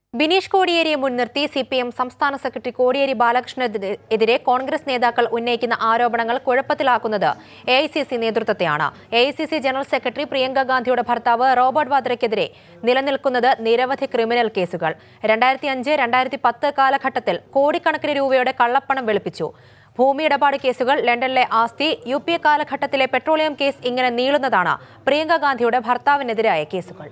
ബിനീഷ് കോടിയേരിയെ മുൻനിർത്തി C P M സംസ്ഥാന സെക്രട്ടറി കോടിയേരി ബാലകൃഷ്ണനെതിരെ കോൺഗ്രസ് നേതാക്കൾ ഉന്നയിക്കുന്ന ആരോപണങ്ങൾ കുഴപ്പത്തിലാക്കുന്നത് എ ഐ സി സി നേതൃത്വത്തെയാണ് A I C C general secretary Priyanka ഗാന്ധിയുടെ ഭർത്താവ് റോബർട്ട് വാദ്രയ്ക്കെതിരെ നിലനിൽക്കുന്നത് നിരവധി ക്രിമിനൽ കേസുകൾ രണ്ടായിരത്തി അഞ്ച് രണ്ടായിരത്തി പത്ത് കാലഘട്ടത്തിൽ കോടിക്കണക്കിന് രൂപയുടെ കള്ളപ്പണം വെളുപ്പിച്ചു ഭൂമി ഇടപാട് കേസുകൾ ലണ്ടനിലെ ആസ്തി യു പി എ കാലഘട്ടത്തിലെ പെട്രോളിയം കേസ് ഇങ്ങനെ നീളുന്നതാണ് പ്രിയങ്ക ഗാന്ധിയുടെ ഭർത്താവിനെതിരായ കേസുകൾ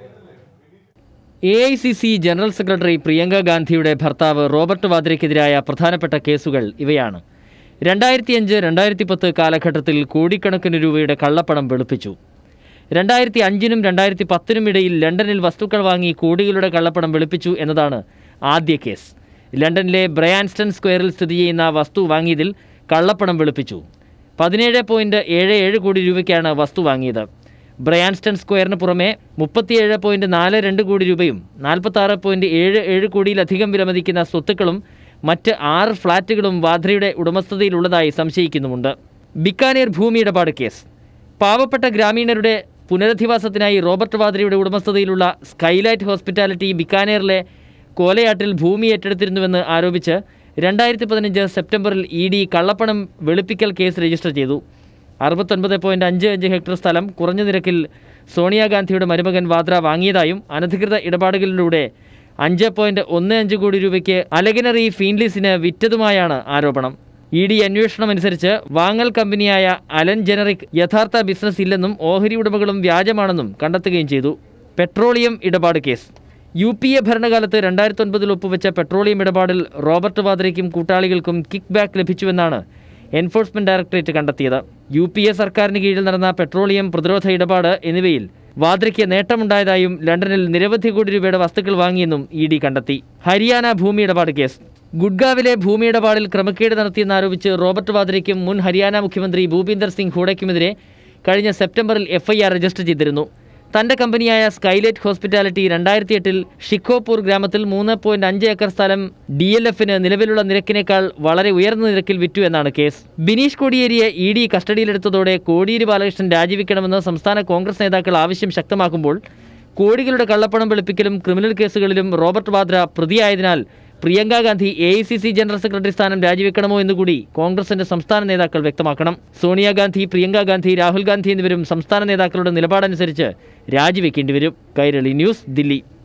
A I C C general secretary Priyanka ഗാന്ധിയുടെ ഭർത്താവ് റോബർട്ട് വാദ്രയ്ക്കെതിരായ പ്രധാനപ്പെട്ട കേസുകൾ ഇവയാണ് രണ്ടായിരത്തി അഞ്ച് രണ്ടായിരത്തി പത്ത് കാലഘട്ടത്തിൽ കോടിക്കണക്കിന് രൂപയുടെ കള്ളപ്പണം വെളുപ്പിച്ചു രണ്ടായിരത്തി അഞ്ചിനും രണ്ടായിരത്തി പത്തിനും ഇടയിൽ ലണ്ടനിൽ വസ്തുക്കൾ വാങ്ങി കോടികളുടെ കള്ളപ്പണം വെളുപ്പിച്ചു എന്നതാണ് ആദ്യ കേസ് ലണ്ടനിലെ ബ്രയാൻസ്റ്റൺ സ്ക്വയറിൽ സ്ഥിതി ചെയ്യുന്ന വസ്തു വാങ്ങിയതിൽ കള്ളപ്പണം വെളുപ്പിച്ചു പതിനേഴ് പോയിൻറ്റ് ഏഴ് ഏഴ് കോടി രൂപയ്ക്കാണ് വസ്തു വാങ്ങിയത് ബ്രയാൻസ്റ്റൺ സ്ക്വയറിന് പുറമെ മുപ്പത്തിയേഴ് പോയിൻറ്റ് നാല് രണ്ട് കോടി രൂപയും നാൽപ്പത്താറ് പോയിൻറ്റ് ഏഴ് ഏഴ് കോടിയിലധികം വിലമതിക്കുന്ന സ്വത്തുക്കളും മറ്റ് ആറ് ഫ്ളാറ്റുകളും വാദ്രയുടെ ഉടമസ്ഥതയിലുള്ളതായി സംശയിക്കുന്നുമുണ്ട് ബിക്കാനേർ ഭൂമി ഇടപാട് കേസ് പാവപ്പെട്ട ഗ്രാമീണരുടെ പുനരധിവാസത്തിനായി റോബർട്ട് വാദ്രയുടെ ഉടമസ്ഥതയിലുള്ള സ്കൈലൈറ്റ് ഹോസ്പിറ്റാലിറ്റി ബിക്കാനേറിലെ കോലയാട്ടിൽ ഭൂമി ഏറ്റെടുത്തിരുന്നുവെന്ന് ആരോപിച്ച് രണ്ടായിരത്തി പതിനഞ്ച് സെപ്റ്റംബറിൽ ഇ ഡി കള്ളപ്പണം വെളുപ്പിക്കൽ കേസ് രജിസ്റ്റർ ചെയ്തു അറുപത്തൊൻപത് പോയിൻറ്റ് അഞ്ച് അഞ്ച് ഹെക്ടർ സ്ഥലം കുറഞ്ഞ നിരക്കിൽ സോണിയാഗാന്ധിയുടെ മരുമകൻ വാദ്ര വാങ്ങിയതായും അനധികൃത ഇടപാടുകളിലൂടെ അഞ്ച് പോയിൻറ്റ് ഒന്ന് അഞ്ച് കോടി രൂപയ്ക്ക് അലഗനറി ഫീൻലിസിന് വിറ്റതുമായാണ് ആരോപണം ഇ ഡി അന്വേഷണമനുസരിച്ച് വാങ്ങൽ കമ്പനിയായ അലൻ ജനറിക് യഥാർത്ഥ ബിസിനസ് ഇല്ലെന്നും ഓഹരി ഉടമകളും വ്യാജമാണെന്നും കണ്ടെത്തുകയും ചെയ്തു പെട്രോളിയം ഇടപാട് കേസ് യു പി എ ഭരണകാലത്ത് രണ്ടായിരത്തി ഒൻപതിൽ ഒപ്പുവെച്ച പെട്രോളിയം ഇടപാടിൽ റോബർട്ട് വാദ്രയ്ക്കും കൂട്ടാളികൾക്കും കിക്ക് ബാക്ക് ലഭിച്ചുവെന്നാണ് എൻഫോഴ്സ്മെന്റ് ഡയറക്ടറേറ്റ് കണ്ടെത്തിയത് യു പി എ സർക്കാരിന് കീഴിൽ നടന്ന പെട്രോളിയം പ്രതിരോധ ഇടപാട് എന്നിവയിൽ വാദ്രയ്ക്ക് നേട്ടമുണ്ടായതായും ലണ്ടനിൽ നിരവധി കോടി രൂപയുടെ വസ്തുക്കൾ വാങ്ങിയെന്നും ഇ ഡി കണ്ടെത്തി ഹരിയാന ഭൂമി ഇടപാട് കേസ് ഗുഡ്ഗാവിലെ ഭൂമി ഇടപാടിൽ ക്രമക്കേട് നടത്തിയെന്നാരോപിച്ച് റോബർട്ട് വാദ്രയ്ക്കും മുൻ ഹരിയാന മുഖ്യമന്ത്രി ഭൂപീന്ദർ സിംഗ് ഹൂഡയ്ക്കുമെതിരെ കഴിഞ്ഞ സെപ്റ്റംബറിൽ എഫ്ഐആർ രജിസ്റ്റർ ചെയ്തിരുന്നു തന്റെ കമ്പനിയായ സ്കൈലൈറ്റ് ഹോസ്പിറ്റാലിറ്റി രണ്ടായിരത്തി എട്ടിൽ ഷിഖോപൂർ ഗ്രാമത്തിൽ മൂന്ന് പോയിന്റ് അഞ്ച് ഏക്കർ സ്ഥലം ഡി എൽ എഫിന് നിലവിലുള്ള നിരക്കിനേക്കാൾ വളരെ ഉയർന്ന നിരക്കിൽ വിറ്റു എന്നാണ് കേസ് ബിനീഷ് കോടിയേരിയെ ഇ ഡി കസ്റ്റഡിയിലെടുത്തതോടെ കോടിയേരി ബാലകൃഷ്ണൻ രാജിവെക്കണമെന്ന് സംസ്ഥാന കോൺഗ്രസ് നേതാക്കൾ ആവശ്യം ശക്തമാക്കുമ്പോൾ കോടികളുടെ കള്ളപ്പണം വെളുപ്പിക്കലും ക്രിമിനൽ കേസുകളിലും റോബർട്ട് വാദ്ര പ്രതിയായതിനാൽ Priyanka Gandhi A I C C general secretary സ്ഥാനം രാജിവെക്കണമോ എന്നുകൂടി കോൺഗ്രസിന്റെ സംസ്ഥാന നേതാക്കൾ വ്യക്തമാക്കണം സോണിയാഗാന്ധി പ്രിയങ്ക ഗാന്ധി രാഹുൽ ഗാന്ധി എന്നിവരും സംസ്ഥാന നേതാക്കളുടെ നിലപാടനുസരിച്ച് രാജിവെക്കേണ്ടി വരും കൈരളി ന്യൂസ് ദില്ലി